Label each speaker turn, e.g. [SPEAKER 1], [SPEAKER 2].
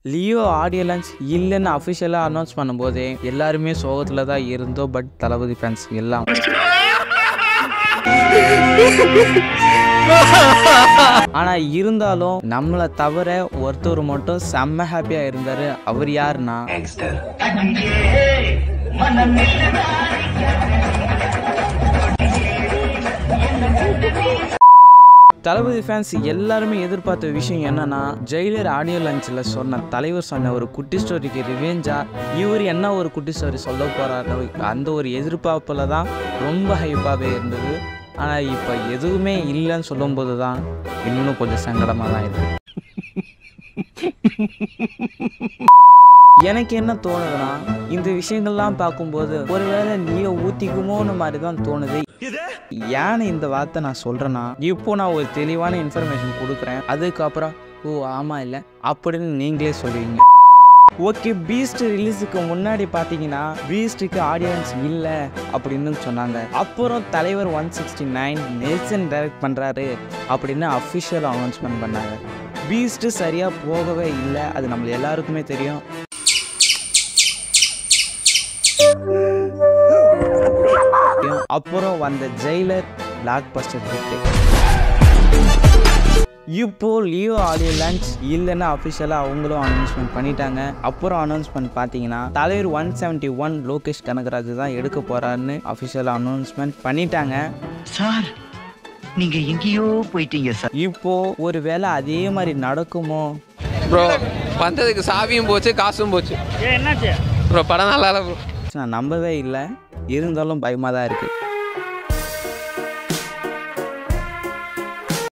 [SPEAKER 1] Leo audio launch இல்லைன்னு அஃபிஷியலாக announce பண்ணும்போதே எல்லாருமே சோகத்தில் தான் இருந்தோம் பட் தளபதி ஃபேன்ஸ் எல்லாம் ஆனா இருந்தாலும் நம்மளை தவிர ஒருத்தர் மட்டும் செம்ம ஹாப்பியா இருந்தாரு அவர் யாருன்னா தளபதி ஃபேன்ஸ் எல்லாருமே எதிர்பார்த்த விஷயம் என்னன்னா ஜெயிலர் ஆடியோ லஞ்சில் சொன்ன தலைவர் சொன்ன ஒரு குட்டி ஸ்டோரிக்கு ரிவெஞ்சா இவர் என்ன ஒரு குட்டி ஸ்டோரி சொல்ல போறாரோ அந்த ஒரு எதிர்பார்ப்புல தான் ரொம்ப ஹைப்பாகவே இருந்தது ஆனால் இப்போ எதுவுமே இல்லைன்னு சொல்லும்போது தான் இன்னும் கொஞ்சம் சங்கடமாக தான் இருக்கு எனக்கு என்ன தோணுதுன்னா இந்த விஷயங்கள்லாம் பார்க்கும்போது ஒருவேளை நீயோ ஊத்திக்குமோன்னு மாதிரி தான் தோணுது ஏன்னு இந்த வார்த்தை நான் சொல்றேன்னா இப்போ நான் ஒரு தெளிவான இன்ஃபர்மேஷன் கொடுக்குறேன் அதுக்கப்புறம் ஓ ஆமா இல்லை அப்படின்னு நீங்களே சொல்லுவீங்க ஓகே பீஸ்ட் ரிலீஸுக்கு முன்னாடி பார்த்தீங்கன்னா பீஸ்ட்டுக்கு ஆடியன்ஸ் இல்லை அப்படின்னு சொன்னாங்க அப்புறம் தலைவர் one sixty nine Nelson direct பண்ணுறாரு அப்படின்னு அஃபிஷியல் அனௌன்ஸ்மெண்ட் பண்ணாங்க பீஸ்ட்டு சரியாக போகவே இல்லை அது நம்ம எல்லாருக்குமே தெரியும் அப்புறம் வந்த ஜெயிலர் பிளாக் பஸ்டர் ஹிட் இப்போ லியோ ஆடியோ லான்ச் இல்லைன்னு அஃபிஷியலாக அவங்களும் அனௌன்ஸ்மெண்ட் பண்ணிட்டாங்க அப்புறம் அனௌன்ஸ்மெண்ட் பார்த்தீங்கன்னா தலைவர் one seventy one Lokesh Kanagaraj தான் எடுக்க போறாருன்னு அஃபிஷியலாக அனௌன்ஸ்மெண்ட் பண்ணிட்டாங்க
[SPEAKER 2] சார் நீங்க எங்கேயோ போயிட்டீங்க சார்
[SPEAKER 1] இப்போ ஒரு வேளை அதே மாதிரி நடக்குமோ
[SPEAKER 3] ப்ரோ வந்ததுக்கு சாவியும் போச்சு காசும் போச்சு ப்ரோ படம் நல்லா இல்லை ப்ரோ
[SPEAKER 1] நான் நம்பவே இல்லை இருந்தாலும் பயமாக தான் இருக்குது